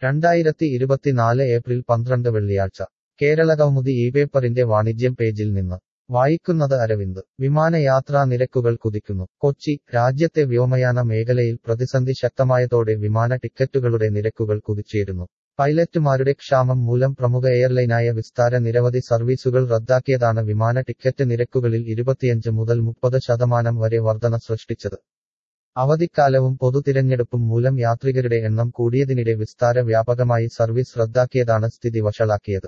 രണ്ടായിരത്തി ഇരുപത്തിനാല് ഏപ്രിൽ പന്ത്രണ്ട് വെള്ളിയാഴ്ച കേരളകൗമുദി ഈ പേപ്പറിന്റെ വാണിജ്യം പേജിൽ നിന്ന് വായിക്കുന്നത് അരവിന്ദ് വിമാനയാത്രാ നിരക്കുകൾ കുതിക്കുന്നു കൊച്ചി രാജ്യത്തെ വ്യോമയാന മേഖലയിൽ പ്രതിസന്ധി ശക്തമായതോടെ വിമാന ടിക്കറ്റുകളുടെ നിരക്കുകൾ കുതിച്ചുയരുന്നു പൈലറ്റുമാരുടെ ക്ഷാമം മൂലം പ്രമുഖ എയർലൈനായ വിസ്താര നിരവധി സർവീസുകൾ റദ്ദാക്കിയതാണ് വിമാന ടിക്കറ്റ് നിരക്കുകളിൽ ഇരുപത്തിയഞ്ച് മുതൽ മുപ്പത് ശതമാനം വരെ വർധന സൃഷ്ടിച്ചത് അവധിക്കാലവും പൊതുതിരഞ്ഞെടുപ്പും മൂലം യാത്രികരുടെ എണ്ണം കൂടിയതിനിടെ വിസ്താര വ്യാപകമായി സർവീസ് റദ്ദാക്കിയതാണ് സ്ഥിതി വഷളാക്കിയത്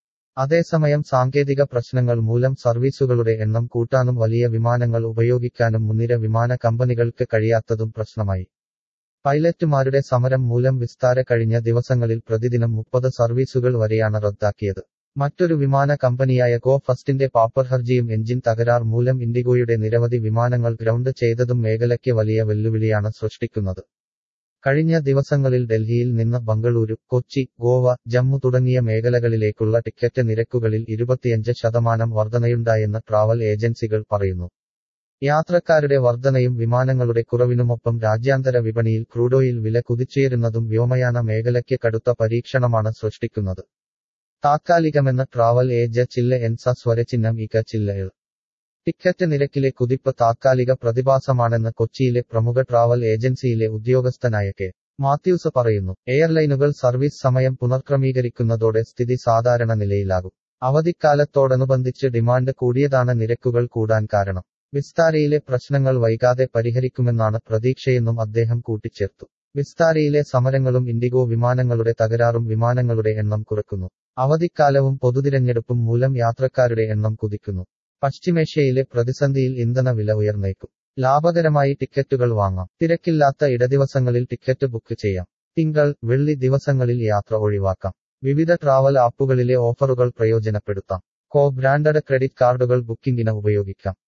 അതേസമയം സാങ്കേതിക പ്രശ്നങ്ങൾ മൂലം സർവീസുകളുടെ എണ്ണം കൂട്ടാനും വലിയ വിമാനങ്ങൾ ഉപയോഗിക്കാനും മുൻനിര വിമാന കമ്പനികൾക്ക് കഴിയാത്തതും പ്രശ്നമായി പൈലറ്റുമാരുടെ സമരം മൂലം വിസ്താര കഴിഞ്ഞ ദിവസങ്ങളിൽ പ്രതിദിനം മുപ്പത് സർവീസുകൾ വരെയാണ് റദ്ദാക്കിയത് മറ്റൊരു വിമാന കമ്പനിയായ ഗോ ഫസ്റ്റിന്റെ പാപ്പർ ഹർജിയും എഞ്ചിൻ തകരാർ മൂലം ഇൻഡിഗോയുടെ നിരവധി വിമാനങ്ങൾ ഗ്രൗണ്ട് ചെയ്തതും മേഖലയ്ക്ക് വലിയ വെല്ലുവിളിയാണ് സൃഷ്ടിക്കുന്നത് കഴിഞ്ഞ ദിവസങ്ങളിൽ ഡൽഹിയിൽ നിന്ന് ബംഗളൂരു കൊച്ചി ഗോവ ജമ്മു തുടങ്ങിയ മേഖലകളിലേക്കുള്ള ടിക്കറ്റ് നിരക്കുകളിൽ ഇരുപത്തിയഞ്ച് ശതമാനം വർധനയുണ്ടായെന്ന് ട്രാവൽ ഏജൻസികൾ പറയുന്നു യാത്രക്കാരുടെ വർധനയും വിമാനങ്ങളുടെ കുറവിനുമൊപ്പം രാജ്യാന്തര വിപണിയിൽ ക്രൂഡോയിൽ വില കുതിച്ചുയരുന്നതും വ്യോമയാന മേഖലയ്ക്ക് കടുത്ത പരീക്ഷണമാണ് സൃഷ്ടിക്കുന്നത് താത്കാലികമെന്ന് ട്രാവൽ ഏജ ചില്ല എൻസ സ്വരചിഹ്നം ഇക ചില്ലകൾ ടിക്കറ്റ് നിരക്കിലെ കുതിപ്പ് താത്കാലിക പ്രതിഭാസമാണെന്ന് കൊച്ചിയിലെ പ്രമുഖ ട്രാവൽ ഏജൻസിയിലെ ഉദ്യോഗസ്ഥനായ കെ മാത്യൂസ് പറയുന്നു എയർലൈനുകൾ സർവീസ് സമയം പുനർക്രമീകരിക്കുന്നതോടെ സ്ഥിതി സാധാരണ നിലയിലാകും അവധിക്കാലത്തോടനുബന്ധിച്ച് ഡിമാൻഡ് കൂടിയതാണ് നിരക്കുകൾ കൂടാൻ കാരണം വിസ്താരയിലെ പ്രശ്നങ്ങൾ വൈകാതെ പരിഹരിക്കുമെന്നാണ് പ്രതീക്ഷയെന്നും അദ്ദേഹം കൂട്ടിച്ചേർത്തു വിസ്താരയിലെ സമരങ്ങളും ഇൻഡിഗോ വിമാനങ്ങളുടെ തകരാറും വിമാനങ്ങളുടെ എണ്ണം കുറക്കുന്നു അവധിക്കാലവും പൊതുതിരഞ്ഞെടുപ്പും മൂലം യാത്രക്കാരുടെ എണ്ണം കുതിക്കുന്നു പശ്ചിമേഷ്യയിലെ പ്രതിസന്ധിയിൽ ഇന്ധന വില ഉയർന്നേക്കും ലാഭകരമായി ടിക്കറ്റുകൾ വാങ്ങാം തിരക്കില്ലാത്ത ഇടദിവസങ്ങളിൽ ടിക്കറ്റ് ബുക്ക് ചെയ്യാം തിങ്കൾ വെള്ളി ദിവസങ്ങളിൽ യാത്ര ഒഴിവാക്കാം വിവിധ ട്രാവൽ ആപ്പുകളിലെ ഓഫറുകൾ പ്രയോജനപ്പെടുത്താം കോ ബ്രാൻഡഡ് ക്രെഡിറ്റ് കാർഡുകൾ ബുക്കിംഗിന് ഉപയോഗിക്കാം